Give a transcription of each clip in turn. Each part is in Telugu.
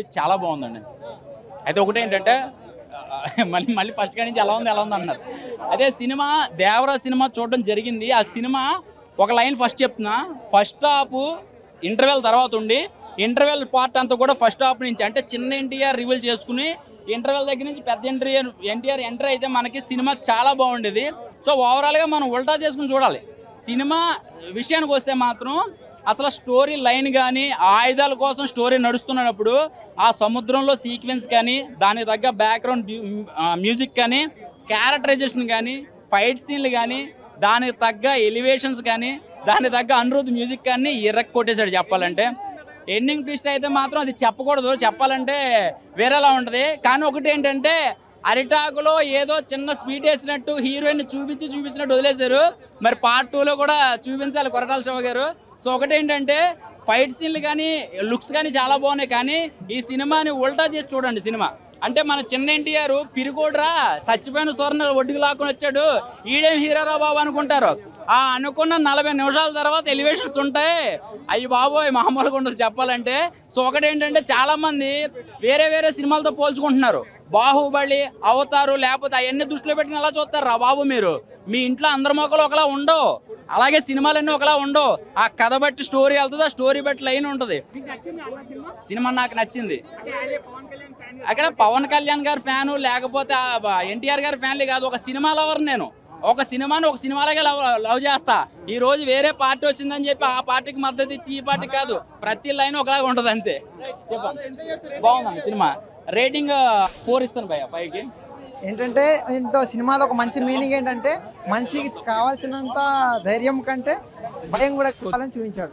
చాలా బాగుందండి అయితే ఒకటి ఏంటంటే ఆ, మళ్ళీ మళ్ళీ ఫస్ట్ కాడి నుంచి ఎలా ఉంది ఎలా ఉంది అన్నారు అదే సినిమా దేవరా సినిమా చూడడం జరిగింది ఆ సినిమా ఒక లైన్ ఫస్ట్ చెప్తున్నా ఫస్ట్ హాఫ్ ఇంటర్వెల్ తర్వాత ఉండి ఇంటర్వెల్ పార్ట్ అంతా కూడా ఫస్ట్ హాఫ్ నుంచి అంటే చిన్న ఎన్టీఆర్ రివీల్ చేసుకుని ఇంటర్వెల్ దగ్గర నుంచి పెద్ద ఎన్టీఆర్ ఎన్టీఆర్ ఎంటర్ అయితే మనకి సినిమా చాలా బాగుండేది సో ఓవరాల్గా మనం ఉల్టా చేసుకుని చూడాలి సినిమా విషయానికి వస్తే మాత్రం అసలు స్టోరీ లైన్ కానీ ఆయుధాల కోసం స్టోరీ నడుస్తున్నప్పుడు ఆ సముద్రంలో సీక్వెన్స్ కానీ దానికి తగ్గ బ్యాక్గ్రౌండ్ మ్యూజిక్ కానీ క్యారెక్టరైజేషన్ కానీ ఫైట్ సీన్లు కానీ దానికి తగ్గ ఎలివేషన్స్ కానీ దానికి తగ్గ అనిరుద్ధ్ మ్యూజిక్ కానీ ఇరక్ కొట్టేశాడు చెప్పాలంటే ఎండింగ్ ట్విస్ట్ అయితే మాత్రం అది చెప్పకూడదు చెప్పాలంటే వేరేలా ఉంటుంది కానీ ఒకటి ఏంటంటే అరిటాకులో ఏదో చిన్న స్వీట్ వేసినట్టు హీరోయిన్ చూపించి చూపించినట్టు వదిలేశారు మరి పార్ట్ టూలో కూడా చూపించాలి కొరటాల శివ గారు సో ఒకటి ఏంటంటే ఫైట్ సీన్లు కానీ లుక్స్ కానీ చాలా బాగున్నాయి కానీ ఈ సినిమాని ఉల్టా చేసి చూడండి సినిమా అంటే మన చిన్న ఎన్టీఆర్ పిరికోడ్రా చచ్చిపోయిన స్వర్ణ ఒడ్డుకు లాక్కుని వచ్చాడు ఈడేం హీరోరా బాబు అనుకుంటారు ఆ అనుకున్న నలభై నిమిషాల తర్వాత ఎలివేషన్స్ ఉంటాయి అయ్యి బాబోయ్ మామూలుగా ఉండదు చెప్పాలంటే సో ఒకటి ఏంటంటే చాలా మంది వేరే వేరే సినిమాలతో పోల్చుకుంటున్నారు బాహుబలి అవతారు లేకపోతే అవన్నీ దృష్టిలో పెట్టుకుని ఎలా చూస్తారు రా బాబు మీరు మీ ఇంట్లో అందరి మొక్కలు ఒకలా ఉండవు అలాగే సినిమాలన్నీ ఒకలా ఉండవు ఆ కథ బట్టి స్టోరీ వెళ్తుంది ఆ స్టోరీ బట్టి లైన్ ఉంటుంది సినిమా నాకు నచ్చింది అక్కడ పవన్ కళ్యాణ్ గారి ఫ్యాను లేకపోతే ఎన్టీఆర్ గారి ఫ్యాన్లే కాదు ఒక సినిమా లవర్ నేను ఒక సినిమాని ఒక సినిమాలాగే లవ్ లవ్ చేస్తా ఈ రోజు వేరే పార్టీ వచ్చిందని చెప్పి ఆ పార్టీకి మద్దతు ఇచ్చి ఈ పార్టీకి కాదు ప్రతి లైన్ ఒకలాగా ఉంటుంది అంతే చెప్పండి బాగుందండి సినిమా రేటింగ్ ఫోర్ ఇస్తాను భయ్య పైకి ఏంటంటే ఇంట్లో సినిమాలో ఒక మంచి మీనింగ్ ఏంటంటే మనిషికి కావాల్సినంత ధైర్యం కంటే భయం కూడా కావాలని చూపించాడు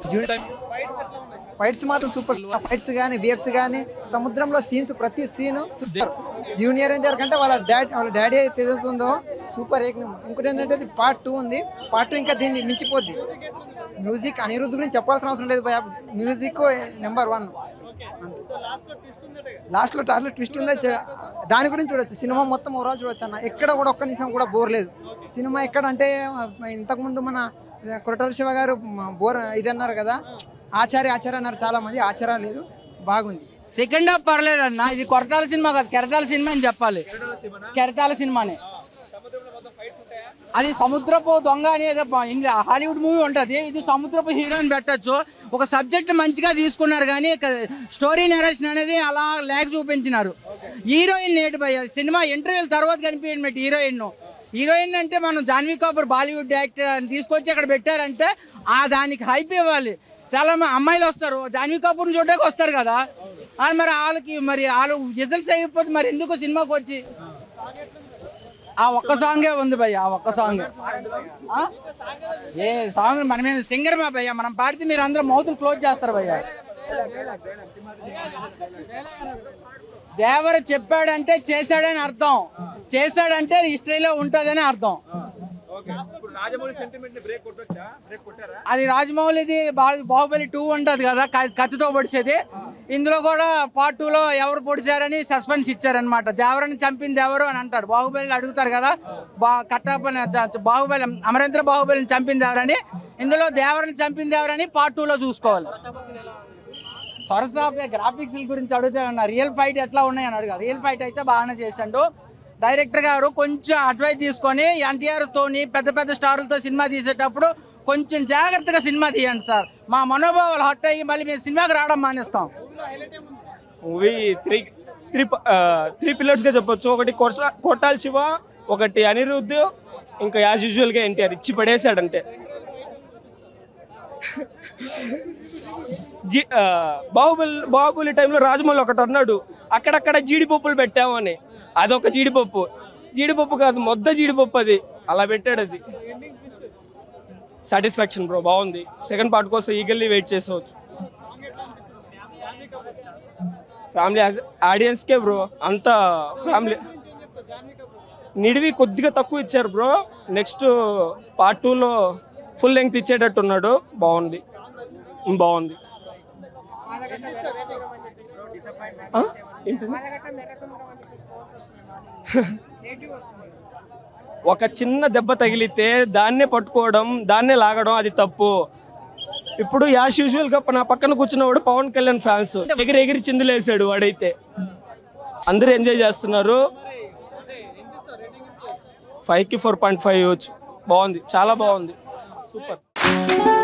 ఫైట్స్ మాత్రం సూపర్ ఫైట్స్ కానీ విఎఫ్స్ కానీ సముద్రంలో సీన్స్ ప్రతి సీన్ సూపర్ జూనియర్ ఎన్టీఆర్ కంటే వాళ్ళ డాడీ వాళ్ళ డాడీ అయితే ఏదవుతుందో సూపర్ ఏక్ నెంబర్. ఇంకోటి ఏంటంటే పార్ట్ టూ ఉంది పార్ట్ టూ ఇంకా దీన్ని మించిపోద్ది మ్యూజిక్ అనిరుద్ధ్ గురించి చెప్పాల్సిన అవసరం లేదు భయ మ్యూజిక్ నెంబర్ వన్ లాస్ట్ లో టార్లో ట్విస్ట్ ఉందా చె- దాని గురించి చూడొచ్చు సినిమా మొత్తం ఓ రోజు చూడొచ్చు అన్న ఎక్కడ కూడా ఒక్క నిమిషం కూడా బోర్ లేదు సినిమా ఎక్కడ అంటే ఇంతకుముందు మన కొరటాల శివ గారు మ- బోర్ ఇది అన్నారు కదా ఆచార్య ఆచార్య అన్నారు చాలా మంది ఆచార్య లేదు బాగుంది సెకండ్ హాఫ్ పర్లేదన్న ఇది కొరటాల సినిమా కాదు కెరటాల సినిమా అని చెప్పాలి కెరటాల సినిమానే అది సముద్రపు దొంగ అనేది ఇంగ్లీ హాలీవుడ్ మూవీ ఉంటుంది ఇది సముద్రపు హీరోయిన్ పెట్టచ్చు ఒక సబ్జెక్ట్ మంచిగా తీసుకున్నారు కానీ స్టోరీ నరేషన్ అనేది అలా లేక చూపించినారు హీరోయిన్ నేటి భయ సినిమా ఇంటర్వ్యూల తర్వాత కనిపించండి హీరోయిన్ హీరోయిన్ అంటే మనం జాన్వీ కపూర్ బాలీవుడ్ యాక్టర్ అని తీసుకొచ్చి అక్కడ పెట్టారంటే ఆ దానికి హైప్ ఇవ్వాలి చాలా మంది అమ్మాయిలు వస్తారు జాన్వీ కపూర్ని చూడడానికి వస్తారు కదా ఆ మరి వాళ్ళకి మరి వాళ్ళు రిజల్ట్స్ అయిపోతే మరి ఎందుకు సినిమాకి వచ్చి ఆ ఒక్క సాంగే ఉంది భయ్య ఆ ఒక్క సాంగ్ ఆ? ఏ సాంగ్ మనమే సింగర్ మా భయ్య మనం పాడితే మీరు అందరూ మౌతులు క్లోజ్ చేస్తారు భయ్య దేవర చెప్పాడంటే చేశాడని అర్థం చేశాడంటే హిస్టరీలో ఉంటుందని అర్థం అది రాజమౌళిది బా- బాహుబలి టూ ఉంటుంది కదా క- కత్తితో పొడిచేది ఇందులో కూడా పార్ట్ టూలో ఎవరు పొడిచారని సస్పెన్స్ ఇచ్చారనమాట దేవరని చంపింది ఎవరు అని అంటారు బాహుబలిని అడుగుతారు కదా బా కట్టప్పని చ- బాహుబలి అమరేంద్ర బాహుబలిని చంపింది ఎవరని ఇందులో దేవరని చంపింది ఎవరని పార్ట్ టూలో చూసుకోవాలి సొరసాఫ్ గ్రాఫిక్స్ గురించి అడిగితే అన్న రియల్ ఫైట్ ఎట్లా ఉన్నాయని అడిగారు రియల్ ఫైట్ అయితే బాగానే చేశాడు డైరెక్టర్ గారు కొంచెం అడ్వైస్ తీసుకొని ఎన్టీఆర్ తోని పెద్ద పెద్ద స్టార్లతో సినిమా తీసేటప్పుడు కొంచెం జాగ్రత్తగా సినిమా తీయండి సార్ మా మనోభావాలు హట్ అయ్యి మళ్ళీ మేము సినిమాకి రావడం మానేస్తాం మూవీ త్రీ త్రీ త్రీ పిల్లర్స్గా చెప్పొచ్చు ఒకటి కొరస- కొట్టాల శివ ఒకటి అనిరుద్ధ్ ఇంకా యాజ్ యూజువల్గా ఎన్టీఆర్ ఇచ్చి పడేశాడంటే జీ ఆ, బాహుబలి బాహుబలి టైంలో రాజమౌళి ఒకటి అన్నాడు అక్కడక్కడ జీడిపప్పులు పెట్టామని అదొక జీడిపప్పు జీడిపప్పు కాదు మొద్ద జీడిపప్పు అది అలా పెట్టాడు అది సాటిస్ఫాక్షన్ బ్రో బాగుంది సెకండ్ పార్ట్ కోసం ఈగల్లీ వెయిట్ చేసేవచ్చు ఫ్యామిలీ ఆడియన్స్కే బ్రో అంత ఫ్యామిలీ నిడివి కొద్దిగా తక్కువ ఇచ్చారు బ్రో నెక్స్ట్ పార్ట్ టూలో ఫుల్ లెంగ్త్ ఇచ్చేటట్టు ఉన్నాడు బాగుంది ఉమ్, బాగుంది ఆ? ఏంటిది? ఒక చిన్న దెబ్బ తగిలితే దాన్నే పట్టుకోవడం దాన్నే లాగడం అది తప్పు ఇప్పుడు యాజ్ యూజువల్ గా నా పక్కన కూర్చున్నవాడు పవన్ కళ్యాణ్ ఫ్యాన్స్ ఎగిరి ఎగిరి చిందులేసాడు వాడైతే అందరూ ఎంజాయ్ చేస్తున్నారు ఫైవ్ కి ఫోర్ పాయింట్ ఫైవ్ ఇవ్వచ్చు బాగుంది చాలా బాగుంది సూపర్